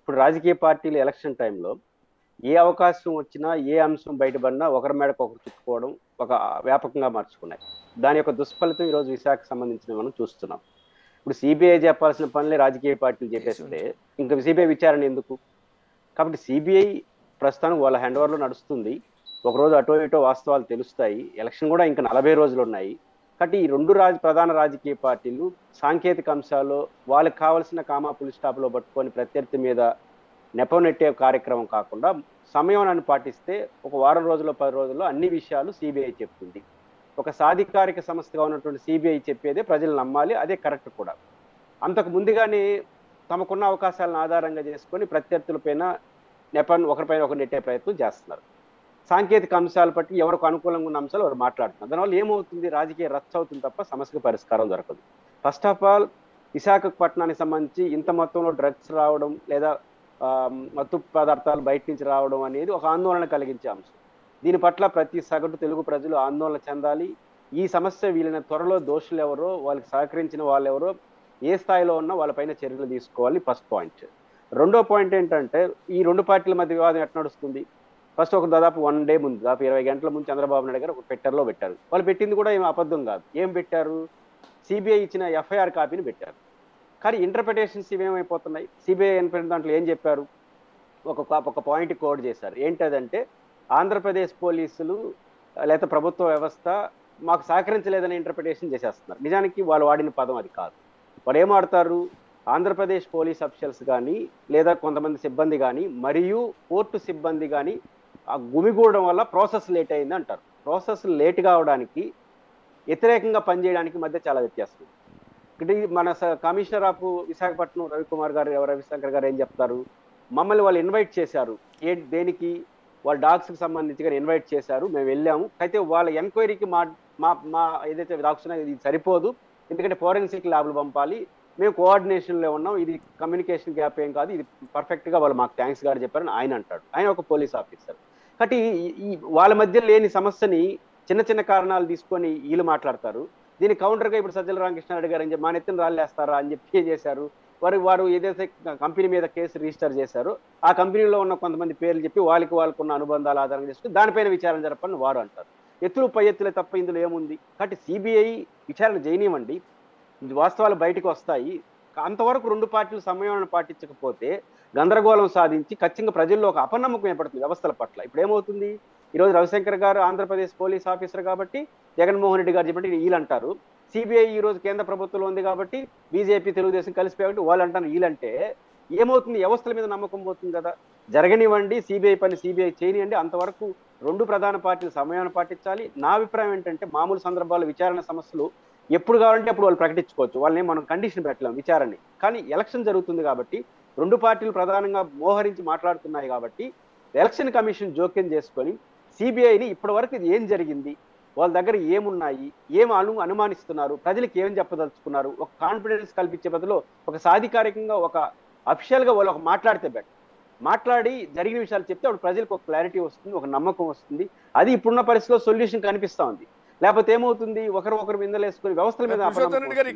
ఇప్పుడు రాజకీయ పార్టీలు ఎలక్షన్ టైంలో ఏ అవకాశం వచ్చినా ఏ అంశం బయటపడినా ఒకరి మేడకు ఒకరు చుట్టుకోవడం ఒక వ్యాపకంగా మార్చుకున్నాయి దాని యొక్క దుష్ఫలితం ఈరోజు విశాఖకు సంబంధించిన మనం చూస్తున్నాం ఇప్పుడు సిబిఐ చెప్పాల్సిన పనులే రాజకీయ పార్టీలు చెప్పేస్తే ఇంకా సిబిఐ విచారణ ఎందుకు కాబట్టి సిబిఐ ప్రస్తుతానికి వాళ్ళ హ్యాండ్ ఓవర్లో నడుస్తుంది ఒకరోజు అటో ఇటో వాస్తవాలు తెలుస్తాయి ఎలక్షన్ కూడా ఇంకా నలభై రోజులు ఉన్నాయి కాబట్టి ఈ రెండు రాజ ప్రధాన రాజకీయ పార్టీలు సాంకేతిక అంశాల్లో వాళ్ళకి కావాల్సిన కామా పులి స్టాప్లో పట్టుకొని ప్రత్యర్థి మీద నెపం నెట్టే కార్యక్రమం కాకుండా సమయాన్ని పాటిస్తే ఒక వారం రోజుల్లో పది రోజుల్లో అన్ని విషయాలు సిబిఐ చెప్తుంది ఒక సాధికారిక సంస్థగా ఉన్నటువంటి సిబిఐ చెప్పేదే ప్రజలు నమ్మాలి అదే కరెక్ట్ కూడా అంతకు ముందుగానే తమకున్న అవకాశాలను ఆధారంగా చేసుకొని ప్రత్యర్థులపైన నెపన్ ఒకరిపైన ఒకరు నెట్టే ప్రయత్నం చేస్తున్నారు సాంకేతిక అంశాల పట్టి ఎవరికి అనుకూలంగా ఉన్న అంశాలు వారు మాట్లాడుతున్నారు దానివల్ల ఏమవుతుంది రాజకీయ రచ్చ అవుతుంది తప్ప సమస్యకు పరిష్కారం దొరకదు ఫస్ట్ ఆఫ్ ఆల్ విశాఖపట్నానికి సంబంధించి ఇంత మొత్తంలో డ్రగ్స్ రావడం లేదా ఆ, మత్తు పదార్థాలు బయట నుంచి రావడం అనేది ఒక ఆందోళన కలిగించే అంశం దీని పట్ల ప్రతి సగటు తెలుగు ప్రజలు ఆందోళన చెందాలి ఈ సమస్య వీళ్ళని త్వరలో దోషులు ఎవరో వాళ్ళకి సహకరించిన వాళ్ళు ఎవరో ఏ స్థాయిలో ఉన్నా వాళ్ళపైన చర్యలు తీసుకోవాలి ఫస్ట్ పాయింట్ రెండో పాయింట్ ఏంటంటే ఈ రెండు పార్టీల మధ్య వివాదం ఎట్లా నడుస్తుంది ఫస్ట్ ఒక దాదాపు వన్ డే ముందు దాదాపు ఇరవై గంటల ముందు చంద్రబాబు నాయుడు గారు ఒక పెట్టర్లో పెట్టారు వాళ్ళు పెట్టింది కూడా ఏం అబద్ధం కాదు ఏం పెట్టారు సిబిఐ ఇచ్చిన ఎఫ్ఐఆర్ కాపీని పెట్టారు కానీ ఇంటర్ప్రిటేషన్స్ ఇవేమైపోతున్నాయి సిబిఐ దాంట్లో ఏం చెప్పారు ఒక ఒక పాయింట్ కోడ్ చేశారు ఏంటదంటే ఆంధ్రప్రదేశ్ పోలీసులు లేదా ప్రభుత్వ వ్యవస్థ మాకు సహకరించలేదని ఇంటర్ప్రిటేషన్ చేసేస్తున్నారు నిజానికి వాళ్ళు వాడిన పదం అది కాదు వాళ్ళు ఏం ఆడతారు ఆంధ్రప్రదేశ్ పోలీస్ అఫీషియల్స్ కానీ లేదా కొంతమంది సిబ్బంది కానీ మరియు కోర్టు సిబ్బంది కానీ ఆ గుమిగూడడం వల్ల ప్రాసెస్ లేట్ అయింది అంటారు ప్రాసెస్ లేట్ కావడానికి వ్యతిరేకంగా పనిచేయడానికి మధ్య చాలా వ్యత్యాసం ఉంది. ఇక్కడ ఈ మన స- కమిషనర్ ఆఫ్ విశాఖపట్నం రవికుమార్ గారు ఎవరు రవిశంకర్ గారు ఏం చెప్తారు మమ్మల్ని వాళ్ళు ఇన్వైట్ చేశారు ఏ దేనికి వాళ్ళ డాగ్స్కి సంబంధించి కానీ ఇన్వైట్ చేశారు మేము వెళ్ళాము అయితే వాళ్ళ ఎంక్వైరీకి మా మా మా ఏదైతే డాగ్స్ ఉన్నాయో ఇది సరిపోదు ఎందుకంటే ఫోరెన్సిక్ ల్యాబ్లు పంపాలి మేము కోఆర్డినేషన్లో ఉన్నాం ఇది కమ్యూనికేషన్ గ్యాప్ ఏం కాదు ఇది పర్ఫెక్ట్గా వాళ్ళు మాకు థ్యాంక్స్ గారు చెప్పారని ఆయన అంటాడు ఆయన ఒక పోలీస్ ఆఫీసర్ కాబట్టి ఈ- ఈ వాళ్ళ మధ్య లేని సమస్యని చిన్న చిన్న కారణాలు తీసుకొని వీళ్ళు మాట్లాడతారు దీని కౌంటర్గా ఇప్పుడు సజ్జల రామకృష్ణారెడ్డి గారు ఏం చెప్పి మా నెత్తిన రాళ్ళేస్తారా అని చెప్పి ఏం చేశారు వారు వారు ఏదైతే కంపెనీ మీద కేసు రిజిస్టర్ చేశారో ఆ కంపెనీలో ఉన్న కొంతమంది పేర్లు చెప్పి వాళ్ళకి వాళ్ళకు ఉన్న అనుబంధాలు ఆధారం చేసుకుని దానిపైన విచారణ జరపని వారు అంటారు ఎత్తులు పై ఎత్తులే తప్ప ఇందులో ఏముంది కాబట్టి సిబిఐ విచారణ చేయనివ్వండి ఇది వాస్తవాలు బయటకు వస్తాయి అంతవరకు రెండు పార్టీలు సమయాన్ని పాటించకపోతే గందరగోళం సాధించి ఖచ్చితంగా ప్రజల్లో ఒక అపనమ్మకం ఏర్పడుతుంది వ్యవస్థల పట్ల ఇప్పుడు ఏమవుతుంది ఈరోజు రవిశంకర్ గారు ఆంధ్రప్రదేశ్ పోలీస్ ఆఫీసర్ కాబట్టి జగన్మోహన్ రెడ్డి గారు చెప్పండి వీళ్ళు అంటారు సిబిఐ ఈ రోజు కేంద్ర ప్రభుత్వంలో ఉంది కాబట్టి బీజేపీ తెలుగుదేశం కలిసిపోయి వాళ్ళు అంటారు వీళ్ళంటే ఏమవుతుంది వ్యవస్థల మీద నమ్మకం పోతుంది కదా జరగనివ్వండి సిబిఐ పని సిబిఐ చేయనివ్వండి అంతవరకు రెండు ప్రధాన పార్టీలు సమయాన్ని పాటించాలి నా అభిప్రాయం ఏంటంటే మామూలు సందర్భాల్లో విచారణ సమస్యలు ఎప్పుడు కావాలంటే అప్పుడు వాళ్ళు ప్రకటించుకోవచ్చు వాళ్ళని మనం కండిషన్ పెట్టలేం విచారణని కానీ ఎలక్షన్ జరుగుతుంది కాబట్టి రెండు పార్టీలు ప్రధానంగా మోహరించి మాట్లాడుతున్నాయి కాబట్టి ఎలక్షన్ కమిషన్ జోక్యం చేసుకొని సిబిఐని ఇప్పటి వరకు ఇది ఏం జరిగింది వాళ్ళ దగ్గర ఏమున్నాయి ఏం అను అనుమానిస్తున్నారు ప్రజలకు ఏం చెప్పదలుచుకున్నారు ఒక కాన్ఫిడెన్స్ కల్పించే బదులు ఒక సాధికారికంగా ఒక అఫిషియల్గా వాళ్ళు ఒక మాట్లాడితే బెటర్ మాట్లాడి జరిగిన విషయాలు చెప్తే అప్పుడు ప్రజలకు ఒక క్లారిటీ వస్తుంది ఒక నమ్మకం వస్తుంది అది ఇప్పుడున్న పరిస్థితిలో సొల్యూషన్ కనిపిస్తా ఉంది లేకపోతే ఏమవుతుంది ఒకరు ఒకరు మిందలేసుకుని వ్యవస్థల మీద పురుషోత్తం అపనమ్మకం రెడ్డి గారు